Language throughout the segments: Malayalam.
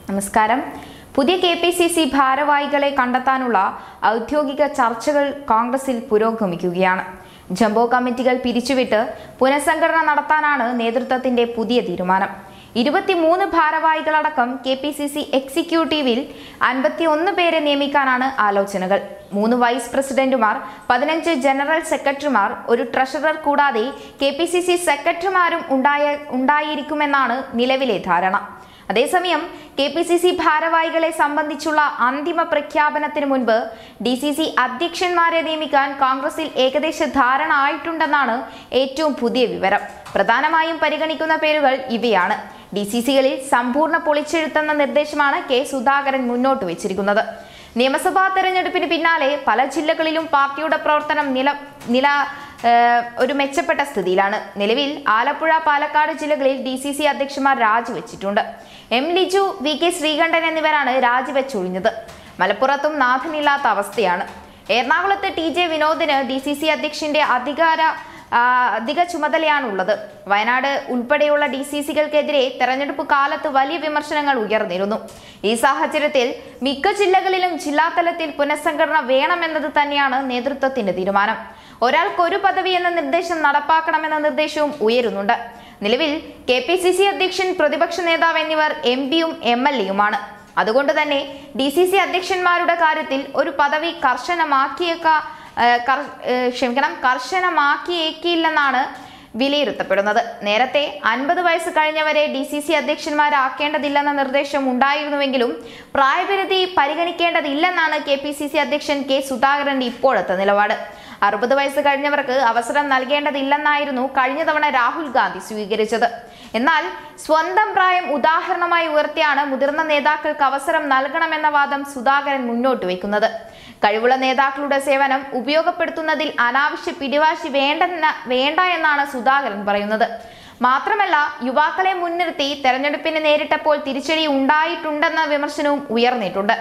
നമസ്കാരം പുതിയ കെ പി സി സി ഭാരവാഹികളെ കണ്ടെത്താനുള്ള ഔദ്യോഗിക ചർച്ചകൾ കോൺഗ്രസിൽ പുരോഗമിക്കുകയാണ് ജംബോ കമ്മിറ്റികൾ പിരിച്ചുവിട്ട് പുനഃസംഘടന നടത്താനാണ് നേതൃത്വത്തിന്റെ പുതിയ തീരുമാനം ഇരുപത്തിമൂന്ന് ഭാരവാഹികളടക്കം കെ പി സി സി എക്സിക്യൂട്ടീവിൽ അൻപത്തിയൊന്ന് പേരെ നിയമിക്കാനാണ് ആലോചനകൾ മൂന്ന് വൈസ് പ്രസിഡന്റുമാർ പതിനഞ്ച് ജനറൽ സെക്രട്ടറിമാർ ഒരു ട്രഷറർ കൂടാതെ കെ പി സി സി സെക്രട്ടറിമാരും ഉണ്ടായ ഉണ്ടായിരിക്കുമെന്നാണ് നിലവിലെ ധാരണ അതേസമയം കെ പി സി സി ഭാരവാഹികളെ സംബന്ധിച്ചുള്ള അന്തിമ പ്രഖ്യാപനത്തിന് മുൻപ് ഡി സി സി അധ്യക്ഷന്മാരെ നിയമിക്കാൻ കോൺഗ്രസിൽ ഏകദേശ ധാരണ ആയിട്ടുണ്ടെന്നാണ് ഏറ്റവും പുതിയ വിവരം പ്രധാനമായും പരിഗണിക്കുന്ന പേരുകൾ ഇവയാണ് ഡി സി സികളിൽ സമ്പൂർണ്ണ പൊളിച്ചെഴുത്തെന്ന നിർദ്ദേശമാണ് കെ സുധാകരൻ മുന്നോട്ട് വെച്ചിരിക്കുന്നത് നിയമസഭാ തെരഞ്ഞെടുപ്പിന് പിന്നാലെ പല ജില്ലകളിലും പാർട്ടിയുടെ പ്രവർത്തനം നില നില ഏഹ്, ഒരു മെച്ചപ്പെട്ട സ്ഥിതിയിലാണ് നിലവിൽ ആലപ്പുഴ പാലക്കാട് ജില്ലകളിൽ ഡി സി സി അധ്യക്ഷന്മാർ രാജിവെച്ചിട്ടുണ്ട് M Liju V K Sreekandan എന്നിവരാണ് രാജിവെച്ചൊഴിഞ്ഞത് മലപ്പുറത്തും നാഥനില്ലാത്ത അവസ്ഥയാണ് എറണാകുളത്ത് ടി ജെ വിനോദിന് ഡി സി സി അധ്യക്ഷന്റെ അധികാര ആ, അധിക ചുമതലയാണുള്ളത് വയനാട് ഉൾപ്പെടെയുള്ള ഡി സി സികൾക്കെതിരെ തെരഞ്ഞെടുപ്പ് കാലത്ത് വലിയ വിമർശനങ്ങൾ ഉയർന്നിരുന്നു ഈ സാഹചര്യത്തിൽ മിക്ക ജില്ലകളിലും ജില്ലാതലത്തിൽ പുനഃസംഘടന വേണമെന്നത് തന്നെയാണ് നേതൃത്വത്തിന്റെ തീരുമാനം ഒരാൾക്ക് ഒരു പദവി എന്ന നിർദ്ദേശം നടപ്പാക്കണമെന്ന നിർദ്ദേശവും ഉയരുന്നുണ്ട് നിലവിൽ കെ പി സി സി അധ്യക്ഷൻ പ്രതിപക്ഷ നേതാവ് എന്നിവർ എം പിയും എം എൽ എയുമാണ് അതുകൊണ്ട് തന്നെ ഡി സി സി അധ്യക്ഷന്മാരുടെ കാര്യത്തിൽ ഒരു പദവി കർശനമാക്കിയേക്ക ഏഹ് കർ- ഏഹ് ക്ഷമിക്കണം കർശനമാക്കിയേക്കില്ലെന്നാണ് വിലയിരുത്തപ്പെടുന്നത് നേരത്തെ അൻപത് വയസ്സ് കഴിഞ്ഞവരെ ഡി സി സി അധ്യക്ഷന്മാരാക്കേണ്ടതില്ലെന്ന നിർദ്ദേശം ഉണ്ടായിരുന്നുവെങ്കിലും പ്രായപരിധി പരിഗണിക്കേണ്ടതില്ലെന്നാണ് കെ പി സി സി അധ്യക്ഷൻ കെ സുധാകരന്റെ ഇപ്പോഴത്തെ നിലപാട് അറുപത് വയസ്സ് കഴിഞ്ഞവർക്ക് അവസരം നൽകേണ്ടതില്ലെന്നായിരുന്നു കഴിഞ്ഞ തവണ രാഹുൽ ഗാന്ധി സ്വീകരിച്ചത് എന്നാൽ സ്വന്തം പ്രായം ഉദാഹരണമായി ഉയർത്തിയാണ് മുതിർന്ന നേതാക്കൾക്ക് അവസരം നൽകണമെന്ന വാദം സുധാകരൻ മുന്നോട്ട് വയ്ക്കുന്നത് കഴിവുള്ള നേതാക്കളുടെ സേവനം ഉപയോഗപ്പെടുത്തുന്നതിൽ അനാവശ്യ പിടിവാശി വേണ്ടെന്ന വേണ്ട എന്നാണ് സുധാകരൻ പറയുന്നത് മാത്രമല്ല യുവാക്കളെ മുൻനിർത്തി തെരഞ്ഞെടുപ്പിന് നേരിട്ടപ്പോൾ തിരിച്ചടി ഉണ്ടായിട്ടുണ്ടെന്ന വിമർശനവും ഉയർന്നിട്ടുണ്ട്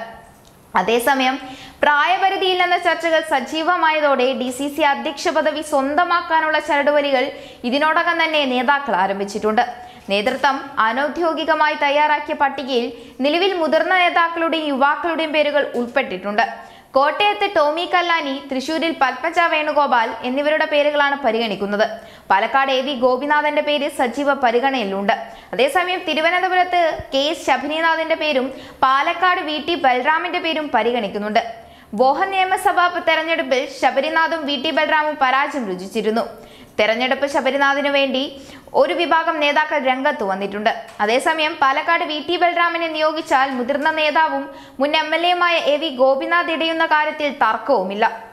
അതേസമയം പ്രായപരിധിയില്ലെന്ന ചർച്ചകൾ സജീവമായതോടെ ഡി സി സി അധ്യക്ഷ പദവി സ്വന്തമാക്കാനുള്ള ചരടുവലികൾ ഇതിനോടകം തന്നെ നേതാക്കൾ ആരംഭിച്ചിട്ടുണ്ട് നേതൃത്വം അനൌദ്യോഗികമായി തയ്യാറാക്കിയ പട്ടികയിൽ നിലവിൽ മുതിർന്ന നേതാക്കളുടെയും യുവാക്കളുടെയും പേരുകൾ ഉൾപ്പെട്ടിട്ടുണ്ട് കോട്ടയത്ത് ടോമി കല്ലാനി തൃശൂരിൽ പത്മജ വേണുഗോപാൽ എന്നിവരുടെ പേരുകളാണ് പരിഗണിക്കുന്നത് പാലക്കാട് എ വി ഗോപിനാഥന്റെ പേര് സജീവ പരിഗണനയിലുണ്ട് അതേസമയം തിരുവനന്തപുരത്ത് കെ എസ് ശബരിനാഥിന്റെ പേരും പാലക്കാട് വി ടി ബൽറാമിന്റെ പേരും പരിഗണിക്കുന്നുണ്ട് ബോഹൻ നിയമസഭാ തെരഞ്ഞെടുപ്പിൽ ശബരിനാഥും വി ടി ബൽറാമും പരാജയം രുചിച്ചിരുന്നു തെരഞ്ഞെടുപ്പ് ശബരിനാഥിനു വേണ്ടി ഒരു വിഭാഗം നേതാക്കൾ രംഗത്ത് വന്നിട്ടുണ്ട് അതേസമയം പാലക്കാട് വി ടി ബൽറാമിനെ നിയോഗിച്ചാൽ മുതിർന്ന നേതാവും മുൻ എം എൽ എയുമായ എ വി ഗോപിനാഥ് ഇടയുന്ന കാര്യത്തിൽ തർക്കവുമില്ല